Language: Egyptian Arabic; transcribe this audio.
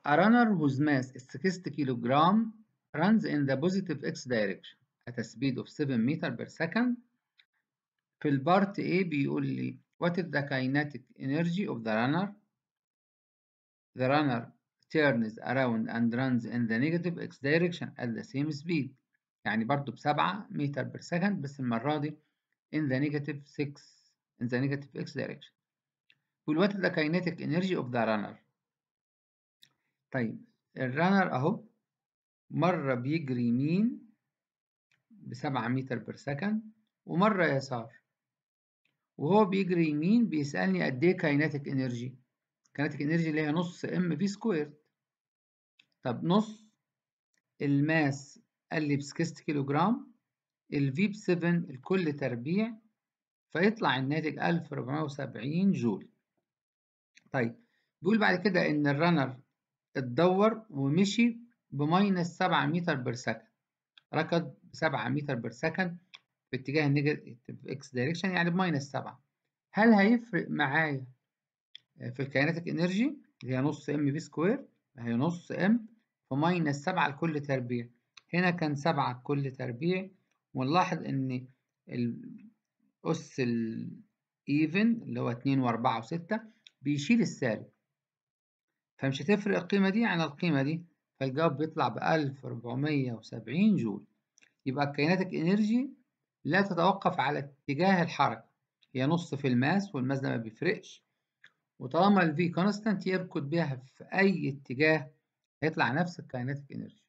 A runner whose mass is 60 kilogram runs in the positive x direction at a speed of 7 meter per second. في البارت A بيقول لي what is the kinetic energy of the runner? The runner turns around and runs in the negative x direction at the same speed. يعني برضو بسبعة متر بر سكند بس المرة دي in the negative 6 in the negative x direction. يقول what is the kinetic energy of the runner? طيب الرانر أهو مرة بيجري يمين بسبعة متر بر سكند ومرة يسار وهو بيجري يمين بيسألني قد إيه كايناتيك إنرجي كايناتيك إنرجي اللي هي نص إم في سكوير طب نص الماس قال لي ب 60 كيلو جرام الفي ب 7 الكل تربيع فيطلع الناتج 1470 جول طيب بيقول بعد كده إن الرنر اتدور ومشي بماينس 7 متر بر سكند ركض ب 7 متر بر سكند في اتجاه النيجاتيف اكس دايركشن يعني بماينس 7 هل هيفرق معايا في الكايناتيك انرجي اللي هي نص ام في سكوير هي نص ام في ماينس 7 لكل تربيع هنا كان 7 لكل تربيع ونلاحظ ان الأس الإيفن اللي هو 2 و4 و6 بيشيل السالب فمش هتفرق القيمة دي عن القيمة دي فالجواب بيطلع ب 1470 جول يبقى الكايناتيك انرجي لا تتوقف على اتجاه الحركة هي نص في الماس والماس ده ما بيفرقش وطالما الفي كونستانت يركض بيها في أي اتجاه هيطلع نفس الكايناتيك انرجي